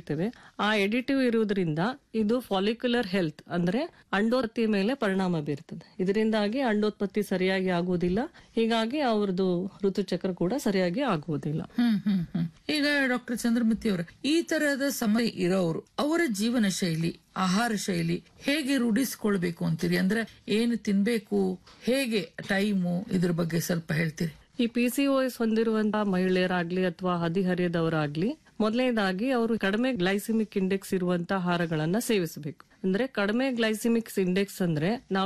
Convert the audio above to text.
ಹೇಳ್ತೇವೆ ಆ ಎಡಿಟಿವ್ ಇರುವುದರಿಂದ ಇದು ಫಾಲಿಕ್ಯುಲರ್ ಹೆಲ್ತ್ ಅಂದ್ರೆ ಅಂಡೋತ್ಪತ್ತಿ ಮೇಲೆ ಪರಿಣಾಮ ಬೀರ್ತದೆ ಇದರಿಂದಾಗಿ ಅಂಡೋತ್ಪತ್ತಿ ಸರಿಯಾಗಿ ಆಗುವುದಿಲ್ಲ ಹೀಗಾಗಿ ಅವ್ರದ್ದು ಋತುಚಕ್ರ ಕೂಡ ಸರಿಯಾಗಿ ಆಗುವುದಿಲ್ಲ ಹ್ಮ್ ಹ್ಮ್ ಹ್ಮ್ ಈಗ ಡಾಕ್ಟರ್ ಚಂದ್ರಮತಿ ಅವರ ಈ ತರಹದ ಸಮಯ ಇರೋರು ಅವರ ಜೀವನ ಶೈಲಿ ಆಹಾರ ಶೈಲಿ ಹೇಗೆ ರೂಢಿಸ್ಕೊಳ್ಬೇಕು ಅಂತೀರಿ ಅಂದ್ರೆ ಏನು ತಿನ್ಬೇಕು ಹೇಗೆ ಟೈಮು ಇದ್ರ ಬಗ್ಗೆ ಸ್ವಲ್ಪ ಹೇಳ್ತೀರಿ ಈ ಪಿ ಸಿ ಎಸ್ ಹೊಂದಿರುವಂತಹ ಮಹಿಳೆಯರಾಗ್ಲಿ ಅಥವಾ ಹದಿಹರಿಯದವರಾಗ್ಲಿ ಮೊದಲನೇದಾಗಿ ಅವರು ಕಡಿಮೆ ಗ್ಲೈಸಿಮಿಕ್ ಇಂಡೆಕ್ಸ್ ಇರುವಂತಹ ಆಹಾರಗಳನ್ನ ಸೇವಿಸಬೇಕು ಅಂದ್ರೆ ಕಡಿಮೆ ಗ್ಲೈಸಿಮಿಕ್ಸ್ ಇಂಡೆಕ್ಸ್ ಅಂದ್ರೆ ನಾವು